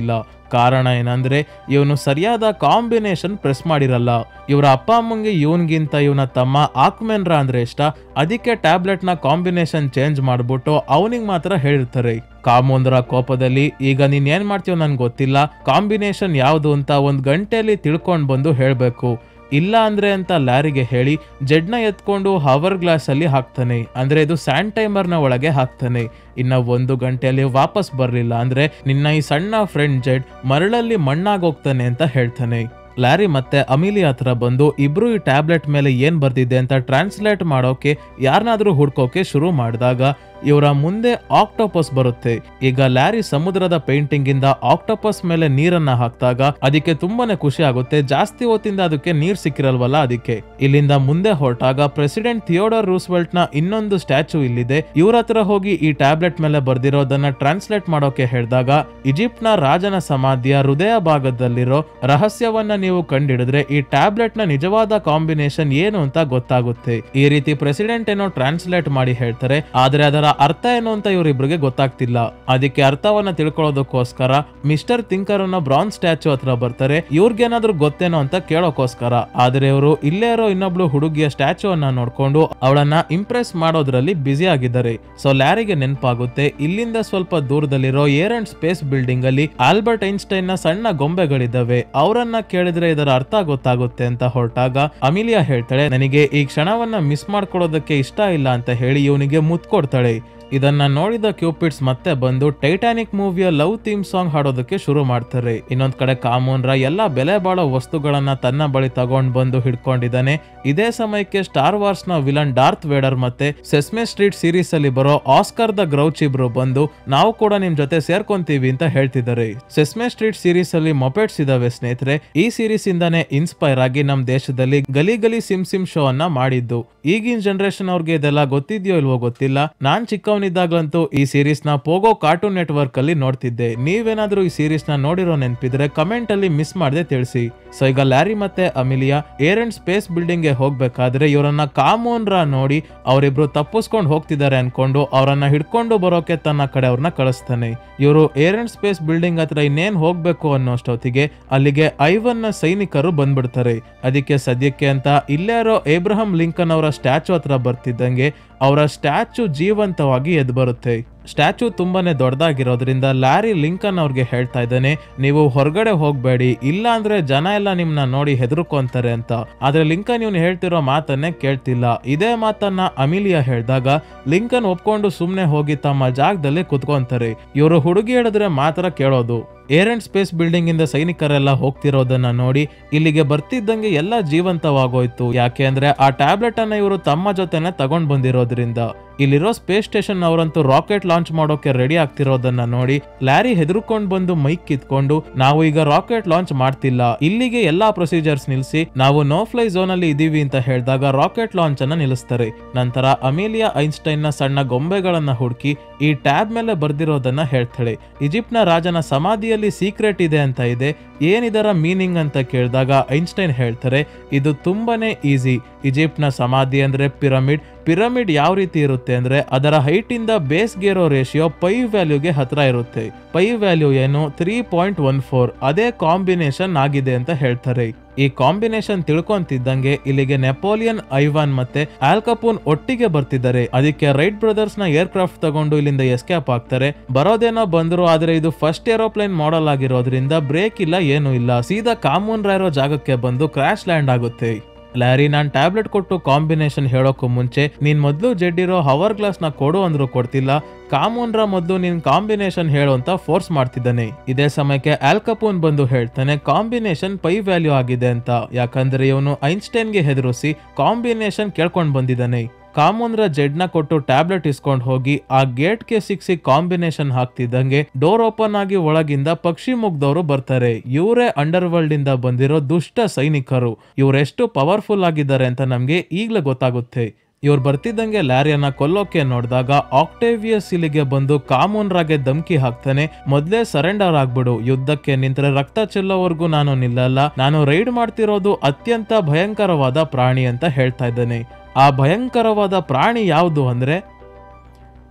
ಕಾರಣ ಏನಂದ್ರೆ ಇವನು ಸರಿಯಾದ ಕಾಂಬಿನೇಷನ್ ಪ್ರೆಸ್ ಮಾಡಿರಲ್ಲ ಇವರ ಅಪ್ಪ ಅಮ್ಮಂಗೆ ಇವನ್ಗಿಂತ ಇವನ ತಮ್ಮ ಆಕ್ಮೆನ್ರ ಅಂದ್ರೆ ಇಷ್ಟ ಅದಕ್ಕೆ ಟ್ಯಾಬ್ಲೆಟ್ ನ ಕಾಂಬಿನೇಷನ್ ಚೇಂಜ್ ಮಾಡ್ಬಿಟ್ಟು ಅವನಿಗೆ ಮಾತ್ರ ಹೇಳಿರ್ತಾರೆ ಕಾಮೋಂದ್ರ ಕೋಪದಲ್ಲಿ ಈಗ ನೀನ್ ಏನ್ ಮಾಡ್ತೀಯೋ ನನ್ಗೆ ಗೊತ್ತಿಲ್ಲ ಕಾಂಬಿನೇಷನ್ ಯಾವುದು ಅಂತ ಒಂದ್ ಗಂಟೆಯಲ್ಲಿ ತಿಳ್ಕೊಂಡ್ ಬಂದು ಹೇಳ್ಬೇಕು ಇಲ್ಲ ಅಂದ್ರೆ ಅಂತ ಲ್ಯಾರಿಗೆ ಹೇಳಿ ಜೆಡ್ನ ಎತ್ಕೊಂಡು ಹವರ್ ಗ್ಲಾಸ್ ಅಲ್ಲಿ ಹಾಕ್ತಾನೆ ಅಂದ್ರೆ ಇದು ಸ್ಯಾಂಡ್ ಟೈಮರ್ ನ ಒಳಗೆ ಹಾಕ್ತಾನೆ ಇನ್ನ ಒಂದು ಗಂಟೆಯಲ್ಲಿ ವಾಪಸ್ ಬರ್ಲಿಲ್ಲ ಅಂದ್ರೆ ನಿನ್ನ ಈ ಸಣ್ಣ ಫ್ರೆಂಡ್ ಜೆಡ್ ಮರಳಲ್ಲಿ ಮಣ್ಣಾಗೋಗ್ತಾನೆ ಅಂತ ಹೇಳ್ತಾನೆ ಲ್ಯಾರಿ ಮತ್ತೆ ಅಮಿಲಿ ಹತ್ರ ಬಂದು ಇಬ್ರು ಈ ಟ್ಯಾಬ್ಲೆಟ್ ಮೇಲೆ ಏನ್ ಬರ್ದಿದೆ ಅಂತ ಟ್ರಾನ್ಸ್ಲೇಟ್ ಮಾಡೋಕೆ ಯಾರನ್ನಾದ್ರೂ ಹುಡ್ಕೋಕೆ ಶುರು ಮಾಡಿದಾಗ ಇವರ ಮುಂದೆ ಆಕ್ಟೋಪಸ್ ಬರುತ್ತೆ ಈಗ ಲ್ಯಾರಿ ಸಮುದ್ರದ ಪೇಂಟಿಂಗ್ ಇಂದ ಆಕ್ಟೋಪಸ್ ಮೇಲೆ ನೀರನ್ನ ಹಾಕ್ದಾಗ ಅದಕ್ಕೆ ತುಂಬಾನೇ ಖುಷಿ ಆಗುತ್ತೆ ಜಾಸ್ತಿ ಹೊತ್ತಿಂದ ಅದಕ್ಕೆ ನೀರ್ ಸಿಕ್ಕಿರಲ್ವಲ್ಲ ಅದಕ್ಕೆ ಇಲ್ಲಿಂದ ಮುಂದೆ ಹೊರಟಾಗ ಪ್ರೆಸಿಡೆಂಟ್ ಥಿಯೋಡರ್ ರೂಸ್ವೆಲ್ಟ್ ನ ಇನ್ನೊಂದು ಸ್ಟ್ಯಾಚು ಇಲ್ಲಿದೆ ಇವ್ರ ಹತ್ರ ಹೋಗಿ ಈ ಟ್ಯಾಬ್ಲೆಟ್ ಮೇಲೆ ಬರ್ದಿರೋದನ್ನ ಟ್ರಾನ್ಸ್ಲೇಟ್ ಮಾಡೋಕೆ ಹೇಳಿದಾಗ ಈಜಿಪ್ಟ್ ನ ರಾಜನ ಸಮಾಧಿಯ ಹೃದಯ ಭಾಗದಲ್ಲಿರೋ ರಹಸ್ಯವನ್ನ ನೀವು ಕಂಡಿಡಿದ್ರೆ ಈ ಟ್ಯಾಬ್ಲೆಟ್ ನ ನಿಜವಾದ ಕಾಂಬಿನೇಷನ್ ಏನು ಅಂತ ಗೊತ್ತಾಗುತ್ತೆ ಈ ರೀತಿ ಪ್ರೆಸಿಡೆಂಟ್ ಏನೋ ಟ್ರಾನ್ಸ್ಲೇಟ್ ಮಾಡಿ ಹೇಳ್ತಾರೆ ಆದ್ರೆ ಅದರ ಅರ್ಥ ಏನು ಅಂತ ಇವರಿಬ್ರಿಗೆ ಗೊತ್ತಾಗ್ತಿಲ್ಲ ಅದಕ್ಕೆ ಅರ್ಥವನ್ನ ತಿಳ್ಕೊಳ್ಳೋದಕ್ಕೋಸ್ಕರ ಮಿಸ್ಟರ್ ಥಿಂಕರ್ ಅನ್ನೋ ಬ್ರಾನ್ ಸ್ಟ್ಯಾಚು ಹತ್ರ ಬರ್ತಾರೆ ಇವ್ರಿಗೇನಾದ್ರೂ ಗೊತ್ತೇನೋ ಅಂತ ಕೇಳೋಕೋಸ್ಕರ ಆದ್ರೆ ಇವರು ಇಲ್ಲೇ ಇರೋ ಇನ್ನೊಬ್ಳು ಹುಡುಗಿಯ ಸ್ಟ್ಯಾಚು ಅನ್ನ ನೋಡ್ಕೊಂಡು ಅವಳನ್ನ ಇಂಪ್ರೆಸ್ ಮಾಡೋದ್ರಲ್ಲಿ ಬ್ಯುಸಿ ಆಗಿದ್ದಾರೆ ಸೊ ಲ್ಯಾರಿಗೆ ನೆನಪಾಗುತ್ತೆ ಇಲ್ಲಿಂದ ಸ್ವಲ್ಪ ದೂರದಲ್ಲಿರೋ ಏರ್ ಅಂಡ್ ಸ್ಪೇಸ್ ಬಿಲ್ಡಿಂಗ್ ಅಲ್ಲಿ ಆಲ್ಬರ್ಟ್ ಐನ್ಸ್ಟೈನ್ ನ ಸಣ್ಣ ಗೊಂಬೆಗಳಿದ್ದಾವೆ ಅವರನ್ನ ಕೇಳಿದ್ರೆ ಇದರ ಅರ್ಥ ಗೊತ್ತಾಗುತ್ತೆ ಅಂತ ಹೊರಟಾಗ ಅಮಿಲಿಯಾ ಹೇಳ್ತಾಳೆ ನನಗೆ ಈ ಕ್ಷಣವನ್ನ ಮಿಸ್ ಮಾಡ್ಕೊಳ್ಳೋದಕ್ಕೆ ಇಷ್ಟ ಇಲ್ಲ ಅಂತ ಹೇಳಿ ಇವನಿಗೆ ಮುತ್ ಕೊಡ್ತಾಳೆ ಇದನ್ನ ನೋಡಿದ ಕ್ಯೂಪಿಡ್ಸ್ ಮತ್ತೆ ಬಂದು ಟೈಟಾನಿಕ್ ಮೂವಿಯ ಲವ್ ಥೀಮ್ ಸಾಂಗ್ ಹಾಡೋದಕ್ಕೆ ಶುರು ಮಾಡ್ತಾರೆ ಇನ್ನೊಂದ್ ಕಡೆ ಕಾಮೋನ್ರ ಎಲ್ಲಾ ಬೆಲೆ ಬಾಳೋ ವಸ್ತುಗಳನ್ನ ತನ್ನ ಬಳಿ ತಗೊಂಡ್ ಬಂದು ಹಿಡ್ಕೊಂಡಿದ್ದಾನೆ ಇದೇ ಸಮಯಕ್ಕೆ ಸ್ಟಾರ್ ವಾರ್ಸ್ ನ ವಿಲನ್ ಡಾರ್ತ್ ವೇಡರ್ ಮತ್ತೆ ಸೆಸ್ಮೆ ಸ್ಟ್ರೀಟ್ ಸೀರೀಸ್ ಅಲ್ಲಿ ಬರೋ ಆಸ್ಕರ್ ದ ಗ್ರೌಚ್ ಇಬ್ರು ಬಂದು ನಾವು ಕೂಡ ನಿಮ್ ಜೊತೆ ಸೇರ್ಕೊಂತೀವಿ ಅಂತ ಹೇಳ್ತಿದ್ದಾರೆ ಸೆಸ್ಮೆ ಸ್ಟ್ರೀಟ್ ಸೀರೀಸ್ ಅಲ್ಲಿ ಮೊಪೆಟ್ಸ್ ಇದಾವೆ ಸ್ನೇಹಿತರೆ ಈ ಸೀರೀಸ್ ಇಂದಾನೆ ಇನ್ಸ್ಪೈರ್ ಆಗಿ ನಮ್ ದೇಶದಲ್ಲಿ ಗಲಿ ಗಲಿ ಸಿಮ್ ಸಿಮ್ ಶೋ ಅನ್ನ ಮಾಡಿದ್ದು ಈಗಿನ ಜನರೇಷನ್ ಅವ್ರಿಗೆ ಇದೆಲ್ಲ ಗೊತ್ತಿದ್ಯೋ ಇಲ್ವೋ ಗೊತ್ತಿಲ್ಲ ನಾನ್ ಚಿಕ್ಕವನಿದ್ದಾಗಲಂತೂ ಈ ಸೀರೀಸ್ ನ ಪೋಗೋ ಕಾರ್ಟೂನ್ ನೆಟ್ವರ್ಕ್ ಅಲ್ಲಿ ನೋಡ್ತಿದ್ದೆ ನೀವೇನಾದ್ರೂ ಈ ಸೀರೀಸ್ ನ ನೋಡಿರೋ ನೆನ್ಪಿದ್ರೆ ಕಮೆಂಟ್ ಅಲ್ಲಿ ಮಿಸ್ ಮಾಡದೆ ತಿಳಿಸಿ ಸೊ ಈಗ ಲ್ಯಾರಿ ಮತ್ತೆ Amelia air and space building ಗೆ ಹೋಗ್ಬೇಕಾದ್ರೆ ಇವರನ್ನ ಕಾಮೋನ್ರ ನೋಡಿ ಅವರಿಬ್ರು ತಪ್ಪಿಸ್ಕೊಂಡು ಹೋಗ್ತಿದ್ದಾರೆ ಅನ್ಕೊಂಡು ಅವರನ್ನ ಹಿಡ್ಕೊಂಡು ಬರೋಕೆ ತನ್ನ ಕಡೆ ಅವ್ರನ್ನ ಕಳಿಸ್ತಾನೆ ಇವರು ಏರ್ ಅಂಡ್ ಸ್ಪೇಸ್ ಬಿಲ್ಡಿಂಗ್ ಹತ್ರ ಇನ್ನೇನ್ ಹೋಗ್ಬೇಕು ಅನ್ನೋಷ್ಟೊತ್ತಿಗೆ ಅಲ್ಲಿಗೆ ಐವನ್ ನ ಸೈನಿಕರು ಬಂದ್ಬಿಡ್ತಾರೆ ಅದಕ್ಕೆ ಸದ್ಯಕ್ಕೆ ಅಂತ ಇಲ್ಲೇ ಇರೋ ಏಬ್ರಹಂ ಲಿಂಕನ್ ಅವರ ಸ್ಟ್ಯಾಚು ಹತ್ರ ಬರ್ತಿದ್ದಂಗೆ ಅವರ ಸ್ಟ್ಯಾಚು ಜೀವಂತವಾಗಿ ಎದ್ದು ಬರುತ್ತೆ ಸ್ಟ್ಯಾಚು ತುಂಬಾನೇ ದೊಡ್ಡದಾಗಿರೋದ್ರಿಂದ ಲ್ಯಾರಿ ಲಿಂಕನ್ ಅವ್ರಿಗೆ ಹೇಳ್ತಾ ಇದ್ದಾನೆ ನೀವು ಹೊರಗಡೆ ಹೋಗ್ಬೇಡಿ ಇಲ್ಲ ಅಂದ್ರೆ ಜನ ಎಲ್ಲ ನಿಮ್ನ ನೋಡಿ ಹೆದರ್ಕೊಂತಾರೆ ಅಂತ ಆದ್ರೆ ಲಿಂಕನ್ ಇವ್ನು ಹೇಳ್ತಿರೋ ಮಾತನ್ನೇ ಕೇಳ್ತಿಲ್ಲ ಇದೇ ಮಾತನ್ನ ಅಮಿಲಿಯಾ ಹೇಳಿದಾಗ ಲಿಂಕನ್ ಒಪ್ಕೊಂಡು ಸುಮ್ನೆ ಹೋಗಿ ತಮ್ಮ ಜಾಗದಲ್ಲಿ ಕುತ್ಕೊಂತಾರೆ ಇವರು ಹುಡುಗಿ ಹೇಳಿದ್ರೆ ಮಾತ್ರ ಕೇಳೋದು ಏರ್ ಅಂಡ್ ಸ್ಪೇಸ್ ಬಿಲ್ಡಿಂಗ್ ಇಂದ ಸೈನಿಕರೆಲ್ಲ ಹೋಗ್ತಿರೋದನ್ನ ನೋಡಿ ಇಲ್ಲಿಗೆ ಬರ್ತಿದ್ದಂಗೆ ಎಲ್ಲ ಜೀವಂತವಾಗೋಯ್ತು ಯಾಕೆ ಅಂದ್ರೆ ಆ ಟ್ಯಾಬ್ಲೆಟ್ ಅನ್ನ ಇವರು ತಮ್ಮ ಜೊತೆನೆ ತಗೊಂಡ್ ಬಂದಿರೋದ್ರಿಂದ ಇಲ್ಲಿರೋ ಸ್ಪೇಸ್ ಸ್ಟೇಷನ್ ಅವರಂತೂ ರಾಕೆಟ್ ಲಾಂಚ್ ಮಾಡೋಕೆ ರೆಡಿ ಆಗ್ತಿರೋದನ್ನ ನೋಡಿ ಲ್ಯಾರಿ ಹೆದರ್ಕೊಂಡ್ ಬಂದು ಮೈಕ್ ಕಿತ್ಕೊಂಡು ನಾವು ಈಗ ರಾಕೆಟ್ ಲಾಂಚ್ ಮಾಡ್ತಿಲ್ಲ ಇಲ್ಲಿಗೆ ಎಲ್ಲಾ ಪ್ರೊಸೀಜರ್ಸ್ ನಿಲ್ಸಿ ನಾವು ನೋ ಫ್ಲೈ ಝೋನ್ ಅಲ್ಲಿ ಇದೀವಿ ಅಂತ ಹೇಳಿದಾಗ ರಾಕೆಟ್ ಲಾಂಚ್ ಅನ್ನ ನಿಲ್ಲಿಸ್ತಾರೆ ನಂತರ ಅಮೇಲಿಯಾ ಐನ್ಸ್ಟೈನ್ ನ ಸಣ್ಣ ಗೊಂಬೆಗಳನ್ನ ಹುಡುಕಿ ಈ ಟ್ಯಾಬ್ ಮೇಲೆ ಬರ್ದಿರೋದನ್ನ ಹೇಳ್ತಾಳೆ ಈಜಿಪ್ಟ್ ನ ರಾಜನ ಸಮಾಧಿಯಲ್ಲಿ ಸೀಕ್ರೆಟ್ ಇದೆ ಅಂತ ಇದೆ ಏನಿದರ ಮೀನಿಂಗ್ ಅಂತ ಕೇಳಿದಾಗ ಐನ್ಸ್ಟೈನ್ ಹೇಳ್ತಾರೆ ಇದು ತುಂಬಾನೇ ಈಸಿ ಈಜಿಪ್ಟ್ ನ ಸಮಾಧಿ ಅಂದ್ರೆ ಪಿರಮಿಡ್ ಪಿರಮಿಡ್ ಯಾವ ರೀತಿ ಇರುತ್ತೆ ಅಂದ್ರೆ ಅದರ ಹೈಟ್ ಇಂದ ಬೇಸ್ಗೆ ಇರೋ ರೇಷಿಯೋ ಪೈ ವ್ಯಾಲ್ಯೂಗೆ ಹತ್ರ ಇರುತ್ತೆ ಪೈ ವ್ಯಾಲ್ಯೂ ಏನು ತ್ರೀ ಪಾಯಿಂಟ್ ಒನ್ ಫೋರ್ ಅದೇ ಕಾಂಬಿನೇಷನ್ ಆಗಿದೆ ಅಂತ ಹೇಳ್ತಾರೆ ಈ ಕಾಂಬಿನೇಷನ್ ತಿಳ್ಕೊಂತಿದ್ದಂಗೆ ಇಲ್ಲಿಗೆ ನೆಪೋಲಿಯನ್ ಐವಾನ್ ಮತ್ತೆ ಆಲ್ಕಪೂನ್ ಒಟ್ಟಿಗೆ ಬರ್ತಿದ್ದಾರೆ ಅದಕ್ಕೆ ರೈಟ್ ಬ್ರದರ್ಸ್ ನ ಏರ್ ಕ್ರಾಫ್ಟ್ ತಗೊಂಡು ಇಲ್ಲಿಂದ ಎಸ್ಕೇಪ್ ಆಗ್ತಾರೆ ಬರೋದೇನೋ ಬಂದ್ರು ಆದ್ರೆ ಇದು ಫಸ್ಟ್ ಏರೋಪ್ಲೇನ್ ಮಾಡಲ್ ಆಗಿರೋದ್ರಿಂದ ಬ್ರೇಕ್ ಇಲ್ಲ ಏನು ಇಲ್ಲ ಸೀದಾ ಕಾಮೂನ್ ಇರೋ ಜಾಗಕ್ಕೆ ಬಂದು ಕ್ರಾಶ್ ಲ್ಯಾಂಡ್ ಆಗುತ್ತೆ ಲ್ಯಾರಿ ನಾನ್ ಟ್ಯಾಬ್ಲೆಟ್ ಕೊಟ್ಟು ಕಾಂಬಿನೇಷನ್ ಹೇಳೋಕ್ಕೂ ಮುಂಚೆ ನೀನ್ ಮೊದಲು ಜೆಡ್ಡಿರೋ ಹವರ್ ಗ್ಲಾಸ್ ನ ಕೊಡು ಅಂದ್ರೂ ಕೊಡ್ತಿಲ್ಲ ಕಾಮೂನ್ರ ಮೊದಲು ನೀನ್ ಕಾಂಬಿನೇಷನ್ ಹೇಳು ಅಂತ ಫೋರ್ಸ್ ಮಾಡ್ತಿದ್ದಾನೆ ಇದೇ ಸಮಯಕ್ಕೆ ಆಲ್ಕಪೂನ್ ಬಂದು ಹೇಳ್ತಾನೆ ಕಾಂಬಿನೇಷನ್ ಪೈ ವ್ಯಾಲ್ಯೂ ಆಗಿದೆ ಅಂತ ಯಾಕಂದ್ರೆ ಇವನು ಐನ್ಸ್ಟೈನ್ಗೆ ಹೆದರಿಸಿ ಕಾಂಬಿನೇಷನ್ ಕೇಳ್ಕೊಂಡ್ ಬಂದಿದ್ದಾನೆ ಕಾಮೂನ್ರ ಜೆಡ್ನ ಕೊಟ್ಟು ಟ್ಯಾಬ್ಲೆಟ್ ಇಸ್ಕೊಂಡು ಹೋಗಿ ಆ ಗೇಟ್ಗೆ ಸಿಕ್ಸಿ ಕಾಂಬಿನೇಷನ್ ಹಾಕ್ತಿದ್ದಂಗೆ ಡೋರ್ ಓಪನ್ ಆಗಿ ಒಳಗಿಂದ ಪಕ್ಷಿ ಮುಗ್ದವರು ಬರ್ತಾರೆ ಇವರೇ ಅಂಡರ್ ವರ್ಲ್ಡ್ ಇಂದ ಬಂದಿರೋ ದುಷ್ಟ ಸೈನಿಕರು ಇವರೆಷ್ಟು ಪವರ್ಫುಲ್ ಆಗಿದ್ದಾರೆ ಅಂತ ನಮ್ಗೆ ಈಗ್ಲೇ ಗೊತ್ತಾಗುತ್ತೆ ಇವ್ರು ಬರ್ತಿದ್ದಂಗೆ ಲ್ಯಾರಿಯನ್ನ ಕೊಲ್ಲೋಕೆ ನೋಡಿದಾಗ ಆಕ್ಟೇವಿಯಸ್ ಇಲ್ಲಿಗೆ ಬಂದು ಕಾಮೂನ್ರಾಗೆ ಧಮ್ಕಿ ಹಾಕ್ತಾನೆ ಮೊದ್ಲೇ ಸರೆಂಡರ್ ಆಗ್ಬಿಡು ಯುದ್ಧಕ್ಕೆ ನಿಂತರೆ ರಕ್ತ ಚೆಲ್ಲೋವರೆಗೂ ನಾನು ನಿಲ್ಲಲ್ಲ ನಾನು ರೈಡ್ ಮಾಡ್ತಿರೋದು ಅತ್ಯಂತ ಭಯಂಕರವಾದ ಪ್ರಾಣಿ ಅಂತ ಹೇಳ್ತಾ ಇದ್ದಾನೆ ಆ ಭಯಂಕರವಾದ ಪ್ರಾಣಿ ಯಾವುದು ಅಂದ್ರೆ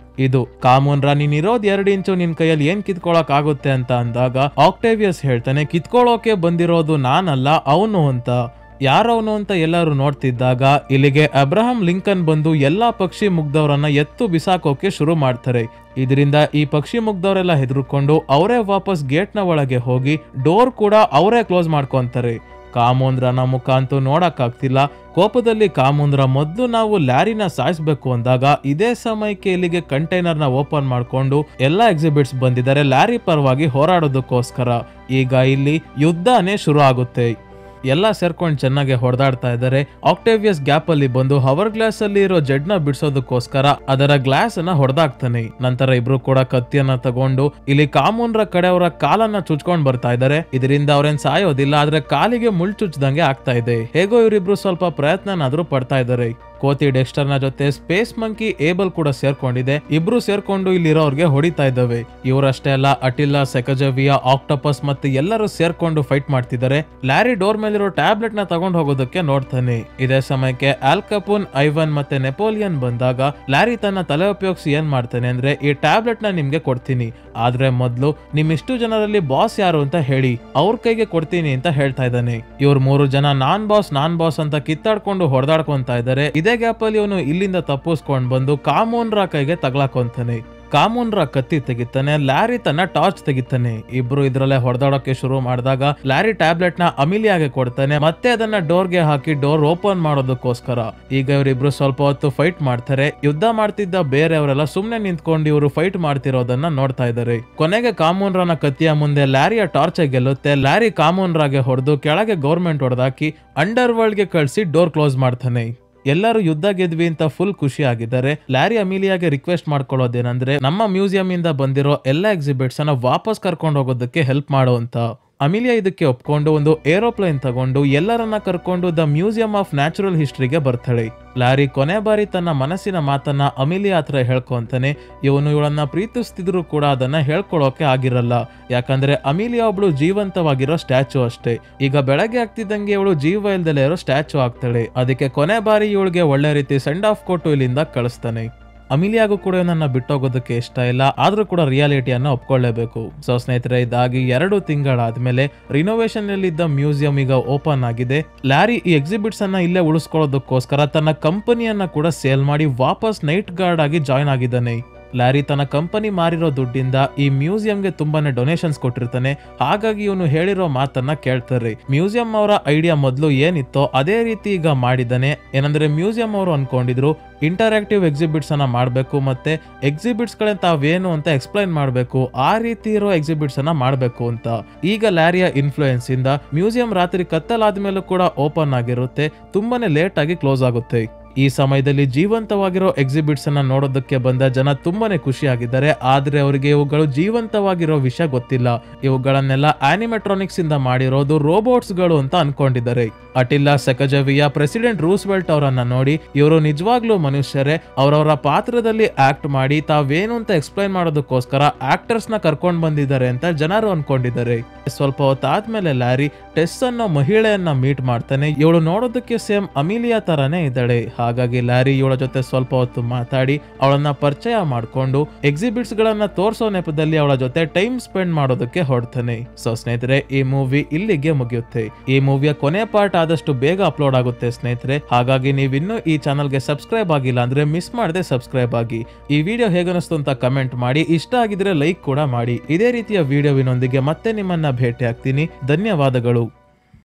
ಇದು ಕಾಮೂನ್ರ ನೀನ್ ಇರೋದ್ ಎರಡ್ ಇಂಚು ನಿನ್ ಕೈಯಲ್ಲಿ ಏನ್ ಕಿತ್ಕೊಳಕ್ ಆಗುತ್ತೆ ಅಂತ ಅಂದಾಗ ಆಕ್ಟೇವಿಯಸ್ ಹೇಳ್ತಾನೆ ಕಿತ್ಕೊಳ್ಳೋಕೆ ಬಂದಿರೋದು ನಾನಲ್ಲ ಅವನು ಅಂತ ಯಾರವನು ಅಂತ ಎಲ್ಲರೂ ನೋಡ್ತಿದ್ದಾಗ ಇಲ್ಲಿಗೆ ಅಬ್ರಹಂ ಲಿಂಕನ್ ಬಂದು ಎಲ್ಲಾ ಪಕ್ಷಿ ಮುಗ್ದವರನ್ನ ಎತ್ತು ಬಿಸಾಕೋಕೆ ಶುರು ಮಾಡ್ತಾರೆ ಇದರಿಂದ ಈ ಪಕ್ಷಿ ಮುಗ್ದವರೆಲ್ಲ ಹೆದರ್ಕೊಂಡು ಅವರೇ ವಾಪಸ್ ಗೇಟ್ನ ಒಳಗೆ ಹೋಗಿ ಡೋರ್ ಕೂಡ ಅವರೇ ಕ್ಲೋಸ್ ಮಾಡ್ಕೊಂತಾರೆ ಕಾಮೋಂದ್ರನ ಮುಖ ಅಂತೂ ನೋಡಕ್ಕಾಗ್ತಿಲ್ಲ ಕೋಪದಲ್ಲಿ ಕಾಮುಂದ್ರ ಮೊದಲು ನಾವು ಲ್ಯಾರಿನ ಸಾಯಿಸ್ಬೇಕು ಅಂದಾಗ ಇದೇ ಸಮಯಕ್ಕೆ ಇಲ್ಲಿಗೆ ಕಂಟೈನರ್ನ ಓಪನ್ ಮಾಡ್ಕೊಂಡು ಎಲ್ಲಾ ಎಕ್ಸಿಬಿಟ್ಸ್ ಬಂದಿದ್ದಾರೆ ಲ್ಯಾರಿ ಪರವಾಗಿ ಹೋರಾಡೋದಕ್ಕೋಸ್ಕರ ಈಗ ಇಲ್ಲಿ ಯುದ್ಧನೇ ಶುರು ಆಗುತ್ತೆ ಎಲ್ಲ ಸೇರ್ಕೊಂಡು ಚೆನ್ನಾಗಿ ಹೊಡೆದಾಡ್ತಾ ಇದ್ದಾರೆ ಆಕ್ಟೇವಿಯಸ್ ಗ್ಯಾಪ್ ಅಲ್ಲಿ ಬಂದು ಹವರ್ ಗ್ಲಾಸ್ ಅಲ್ಲಿ ಇರೋ ಜಡ್ನ ಬಿಡಿಸೋದಕ್ಕೋಸ್ಕರ ಅದರ ಗ್ಲಾಸ್ ಅನ್ನ ಹೊಡೆದಾಕ್ತಾನೆ ನಂತರ ಇಬ್ರು ಕೂಡ ಕತ್ತಿಯನ್ನ ತಗೊಂಡು ಇಲ್ಲಿ ಕಾಮೂನ್ರ ಕಡೆಯವರ ಕಾಲನ್ನ ಚುಚ್ಕೊಂಡ್ ಬರ್ತಾ ಇದ್ದಾರೆ ಇದರಿಂದ ಅವ್ರೇನ್ ಸಾಯೋದಿಲ್ಲ ಆದ್ರೆ ಕಾಲಿಗೆ ಮುಳ್ ಚುಚ್ದಂಗೆ ಆಗ್ತಾ ಇದೆ ಹೇಗೋ ಇವರಿಬ್ರು ಸ್ವಲ್ಪ ಪ್ರಯತ್ನನಾದ್ರೂ ಪಡ್ತಾ ಇದ್ದಾರೆ ಕೋತಿ ಡೆಕ್ಸ್ಟರ್ನ ಜೊತೆ ಸ್ಪೇಸ್ ಮಂಕಿ ಏಬಲ್ ಕೂಡ ಸೇರ್ಕೊಂಡಿದೆ ಇಬ್ರು ಸೇರ್ಕೊಂಡು ಇಲ್ಲಿರೋರ್ಗೆ ಹೊಡಿತಾ ಇದ್ದಾವೆ ಇವರಷ್ಟೇ ಅಲ್ಲ ಅಟಿಲ್ಲಾ ಸೆಕಜವಿಯಾ ಆಕ್ಟೋಪಸ್ ಮತ್ತೆ ಎಲ್ಲರೂ ಸೇರ್ಕೊಂಡು ಫೈಟ್ ಮಾಡ್ತಿದ್ದಾರೆ ಲ್ಯಾರಿ ಡೋರ್ ಮೇಲಿರೋ ಟ್ಯಾಬ್ಲೆಟ್ ನ ತಗೊಂಡ್ ಹೋಗೋದಕ್ಕೆ ನೋಡ್ತಾನೆ ಇದೇ ಸಮಯಕ್ಕೆ ಆಲ್ಕಪೂನ್ ಐವನ್ ಮತ್ತೆ ನೆಪೋಲಿಯನ್ ಬಂದಾಗ ಲ್ಯಾರಿ ತನ್ನ ತಲೆ ಉಪಯೋಗಿಸಿ ಏನ್ ಮಾಡ್ತಾನೆ ಅಂದ್ರೆ ಈ ಟ್ಯಾಬ್ಲೆಟ್ ನ ನಿಮ್ಗೆ ಕೊಡ್ತೀನಿ ಆದ್ರೆ ಮೊದ್ಲು ನಿಮ್ ಇಷ್ಟು ಜನರಲ್ಲಿ ಬಾಸ್ ಯಾರು ಅಂತ ಹೇಳಿ ಅವ್ರ ಕೈಗೆ ಕೊಡ್ತೀನಿ ಅಂತ ಹೇಳ್ತಾ ಇದ್ದಾನೆ ಇವ್ರ ಮೂರು ಜನ ನಾನ್ ಬಾಸ್ ನಾನ್ ಬಾಸ್ ಅಂತ ಕಿತ್ತಾಡ್ಕೊಂಡು ಹೊಡೆದಾಡ್ಕೊಂತ ಇದ್ದಾರೆ ಇದೇ ಗ್ಯಾಪ್ ಅಲ್ಲಿ ಅವನು ಇಲ್ಲಿಂದ ತಪ್ಪಿಸ್ಕೊಂಡ್ ಬಂದು ಕಾಮೋನ್ರ ಕೈಗೆ ತಗ್ಲಾಕೊಂತಾನೆ ಕಾಮೂನ್ರ ಕತ್ತಿ ತೆಗಿತಾನೆ ಲ್ಯಾರಿ ತನ್ನ ಟಾರ್ಚ್ ತೆಗಿತಾನೆ ಇಬ್ರು ಇದ್ರಲ್ಲೇ ಹೊಡೆದಾಡೋಕೆ ಶುರು ಮಾಡಿದಾಗ ಲ್ಯಾರಿ ಟ್ಯಾಬ್ಲೆಟ್ ನ ಅಮಿಲಿಯಾಗೆ ಕೊಡ್ತಾನೆ ಮತ್ತೆ ಅದನ್ನ ಡೋರ್ಗೆ ಹಾಕಿ ಡೋರ್ ಓಪನ್ ಮಾಡೋದಕ್ಕೋಸ್ಕರ ಈಗ ಇವರಿಬ್ರು ಸ್ವಲ್ಪ ಹೊತ್ತು ಫೈಟ್ ಮಾಡ್ತಾರೆ ಯುದ್ಧ ಮಾಡ್ತಿದ್ದ ಬೇರೆಯವರೆಲ್ಲ ಸುಮ್ನೆ ನಿಂತ್ಕೊಂಡು ಇವರು ಫೈಟ್ ಮಾಡ್ತಿರೋದನ್ನ ನೋಡ್ತಾ ಇದ್ದಾರೆ ಕೊನೆಗೆ ಕಾಮೂನ್ರನ ಕತ್ತಿಯ ಮುಂದೆ ಲ್ಯಾರಿಯ ಟಾರ್ಚ್ ಗೆಲ್ಲುತ್ತೆ ಲ್ಯಾರಿ ಕಾಮೂನ್ರಾಗೆ ಹೊಡೆದು ಕೆಳಗೆ ಗೌರ್ಮೆಂಟ್ ಹೊಡೆದಾಕಿ ಅಂಡರ್ ವರ್ಲ್ಡ್ಗೆ ಕಳಿಸಿ ಡೋರ್ ಕ್ಲೋಸ್ ಮಾಡ್ತಾನೆ ಎಲ್ಲರೂ ಯುದ್ಧ ಗೆದ್ವಿ ಅಂತ ಫುಲ್ ಖುಷಿ ಆಗಿದ್ದಾರೆ ಲ್ಯಾರಿ ಅಮಿಲಿಯಾಗೆ ರಿಕ್ವೆಸ್ಟ್ ಮಾಡ್ಕೊಳ್ಳೋದೇನಂದ್ರೆ ನಮ್ಮ ಮ್ಯೂಸಿಯಂ ಇಂದ ಬಂದಿರೋ ಎಲ್ಲ ಎಕ್ಸಿಬಿಟ್ಸ್ ಅನ್ನ ವಾಪಸ್ ಕರ್ಕೊಂಡು ಹೋಗೋದಕ್ಕೆ ಹೆಲ್ಪ್ ಮಾಡೋ ಅಂತ ಅಮಿಲಿಯಾ ಇದಕ್ಕೆ ಒಪ್ಕೊಂಡು ಒಂದು ಏರೋಪ್ಲೇನ್ ತಗೊಂಡು ಎಲ್ಲರನ್ನ ಕರ್ಕೊಂಡು ದ ಮ್ಯೂಸಿಯಂ ಆಫ್ ನ್ಯಾಚುರಲ್ ಹಿಸ್ಟ್ರಿಗೆ ಬರ್ತಾಳೆ ಲ್ಯಾರಿ ಕೊನೆ ಬಾರಿ ತನ್ನ ಮನಸ್ಸಿನ ಮಾತನ್ನ ಅಮಿಲಿಯಾ ಹತ್ರ ಹೇಳ್ಕೊಂತಾನೆ ಇವನು ಇವಳನ್ನ ಪ್ರೀತಿಸ್ತಿದ್ರು ಕೂಡ ಅದನ್ನ ಹೇಳ್ಕೊಳೋಕೆ ಆಗಿರಲ್ಲ ಯಾಕಂದ್ರೆ ಅಮಿಲಿಯಾ ಒಬ್ಳು ಜೀವಂತವಾಗಿರೋ ಸ್ಟ್ಯಾಚು ಅಷ್ಟೇ ಈಗ ಬೆಳಗ್ಗೆ ಆಗ್ತಿದ್ದಂಗೆ ಇವಳು ಜೀವ ಇಲ್ದಲೇ ಇರೋ ಸ್ಟ್ಯಾಚು ಆಗ್ತಾಳೆ ಅದಕ್ಕೆ ಕೊನೆ ಬಾರಿ ಇವಳಿಗೆ ಒಳ್ಳೆ ರೀತಿ ಸೆಂಡ್ ಆಫ್ ಕೊಟ್ಟು ಇಲ್ಲಿಂದ ಕಳಿಸ್ತಾನೆ ಅಮಿಲಿಯಾಗೂ ಕೂಡ ನನ್ನ ಬಿಟ್ಟೋಗೋದಕ್ಕೆ ಇಷ್ಟ ಇಲ್ಲ ಆದ್ರೂ ಕೂಡ ರಿಯಾಲಿಟಿಯನ್ನ ಒಪ್ಕೊಳ್ಳೇಬೇಕು ಸೊ ಸ್ನೇಹಿತರೆ ಇದಾಗಿ ಎರಡು ತಿಂಗಳಾದ್ಮೇಲೆ ರಿನೋವೇಷನ್ ಇದ್ದ ಮ್ಯೂಸಿಯಂ ಈಗ ಓಪನ್ ಆಗಿದೆ ಲ್ಯಾರಿ ಈ ಎಕ್ಸಿಬಿಟ್ಸ್ ಅನ್ನ ಇಲ್ಲೇ ಉಳಿಸ್ಕೊಳ್ಳೋದಕ್ಕೋಸ್ಕರ ತನ್ನ ಕಂಪನಿಯನ್ನ ಕೂಡ ಸೇಲ್ ಮಾಡಿ ವಾಪಸ್ ನೈಟ್ ಗಾರ್ಡ್ ಆಗಿ ಜಾಯ್ನ್ ಆಗಿದ್ದಾನೆ ಲ್ಯಾರಿ ತನ್ನ ಕಂಪನಿ ಮಾರಿರೋ ದುಡ್ಡಿಂದ ಈ ಮ್ಯೂಸಿಯಂಗೆ ತುಂಬಾನೇ ಡೊನೇಷನ್ಸ್ ಕೊಟ್ಟಿರ್ತಾನೆ ಹಾಗಾಗಿ ಇವನು ಹೇಳಿರೋ ಮಾತನ್ನ ಕೇಳ್ತಾರೆ ಮ್ಯೂಸಿಯಂ ಅವರ ಐಡಿಯಾ ಮೊದಲು ಏನಿತ್ತೋ ಅದೇ ರೀತಿ ಈಗ ಮಾಡಿದ್ದಾನೆ ಏನಂದ್ರೆ ಮ್ಯೂಸಿಯಂ ಅವರು ಅನ್ಕೊಂಡಿದ್ರು ಇಂಟರಾಕ್ಟಿವ್ ಎಕ್ಸಿಬಿಟ್ಸ್ ಅನ್ನ ಮಾಡಬೇಕು ಮತ್ತೆ ಎಕ್ಸಿಬಿಟ್ಸ್ ಗಳೇ ತಾವೇನು ಅಂತ ಎಕ್ಸ್ಪ್ಲೈನ್ ಮಾಡಬೇಕು ಆ ರೀತಿ ಇರೋ ಎಕ್ಸಿಬಿಟ್ಸ್ ಅನ್ನ ಮಾಡಬೇಕು ಅಂತ ಈಗ ಲ್ಯಾರಿಯ ಇನ್ಫ್ಲೂಯೆನ್ಸ್ ಇಂದ ಮ್ಯೂಸಿಯಂ ರಾತ್ರಿ ಕತ್ತಲಾದ್ಮೇಲೂ ಕೂಡ ಓಪನ್ ಆಗಿರುತ್ತೆ ತುಂಬಾನೇ ಲೇಟ್ ಆಗಿ ಕ್ಲೋಸ್ ಆಗುತ್ತೆ ಈ ಸಮಯದಲ್ಲಿ ಜೀವಂತವಾಗಿರೋ ಎಕ್ಸಿಬಿಟ್ಸ್ ಅನ್ನ ನೋಡೋದಕ್ಕೆ ಬಂದ ಜನ ತುಂಬಾನೇ ಖುಷಿಯಾಗಿದ್ದಾರೆ ಆದ್ರೆ ಅವರಿಗೆ ಇವುಗಳು ಜೀವಂತವಾಗಿರೋ ವಿಷಯ ಗೊತ್ತಿಲ್ಲ ಇವುಗಳನ್ನೆಲ್ಲ ಆನಿಮೆಟ್ರಾನಿಕ್ಸ್ ಇಂದ ಮಾಡಿರೋದು ರೋಬೋಟ್ಸ್ ಗಳು ಅಂತ ಅನ್ಕೊಂಡಿದ್ದಾರೆ ಅಟಿಲ್ಲಾ ಸೆಕಜವಿಯ ಪ್ರೆಸಿಡೆಂಟ್ ರೂಸ್ವೆಲ್ಟ್ ಅವರನ್ನ ನೋಡಿ ಇವರು ನಿಜವಾಗ್ಲೂ ಮನುಷ್ಯರೇ ಅವರವರ ಪಾತ್ರದಲ್ಲಿ ಆಕ್ಟ್ ಮಾಡಿ ತಾವೇನು ಅಂತ ಎಕ್ಸ್ಪ್ಲೈನ್ ಮಾಡೋದಕ್ಕೋಸ್ಕರ ಆಕ್ಟರ್ಸ್ ನ ಕರ್ಕೊಂಡ್ ಬಂದಿದ್ದಾರೆ ಅಂತ ಜನರು ಅನ್ಕೊಂಡಿದ್ದಾರೆ ಸ್ವಲ್ಪ ಹೊತ್ತಾದ್ಮೇಲೆ ಲ್ಯಾರಿ ಟೆಸ್ ಅನ್ನೋ ಮಹಿಳೆಯನ್ನ ಮೀಟ್ ಮಾಡ್ತಾನೆ ಇವಳು ನೋಡೋದಕ್ಕೆ ಸೇಮ್ ಅಮಿಲಿಯಾ ತರಾನೇ ಇದ್ದಾಳೆ ಹಾಗಾಗಿ ಲ್ಯಾರಿ ಇವಳ ಜೊತೆ ಸ್ವಲ್ಪ ಹೊತ್ತು ಮಾತಾಡಿ ಅವಳನ್ನ ಪರಿಚಯ ಮಾಡ್ಕೊಂಡು ಎಕ್ಸಿಬಿಟ್ಸ್ ಗಳನ್ನ ತೋರ್ಸೋ ನೆಪದಲ್ಲಿ ಅವಳ ಜೊತೆ ಟೈಮ್ ಸ್ಪೆಂಡ್ ಮಾಡೋದಕ್ಕೆ ಹೊರಡ್ತಾನೆ ಸೊ ಸ್ನೇಹಿತರೆ ಈ ಮೂವಿ ಇಲ್ಲಿಗೆ ಮುಗಿಯುತ್ತೆ ಈ ಮೂವಿಯ ಕೊನೆ ಪಾರ್ಟ್ ಆದಷ್ಟು ಬೇಗ ಅಪ್ಲೋಡ್ ಆಗುತ್ತೆ ಸ್ನೇಹಿತರೆ ಹಾಗಾಗಿ ನೀವಿನ್ನೂ ಈ ಚಾನಲ್ಗೆ ಸಬ್ಸ್ಕ್ರೈಬ್ ಆಗಿಲ್ಲ ಅಂದ್ರೆ ಮಿಸ್ ಮಾಡದೆ ಸಬ್ಸ್ಕ್ರೈಬ್ ಆಗಿ ಈ ವಿಡಿಯೋ ಹೇಗನಿಸ್ತು ಅಂತ ಕಮೆಂಟ್ ಮಾಡಿ ಇಷ್ಟ ಆಗಿದ್ರೆ ಲೈಕ್ ಕೂಡ ಮಾಡಿ ಇದೇ ರೀತಿಯ ವಿಡಿಯೋವಿನೊಂದಿಗೆ ಮತ್ತೆ ನಿಮ್ಮನ್ನ ಭೇಟಿ ಆಗ್ತೀನಿ ಧನ್ಯವಾದಗಳು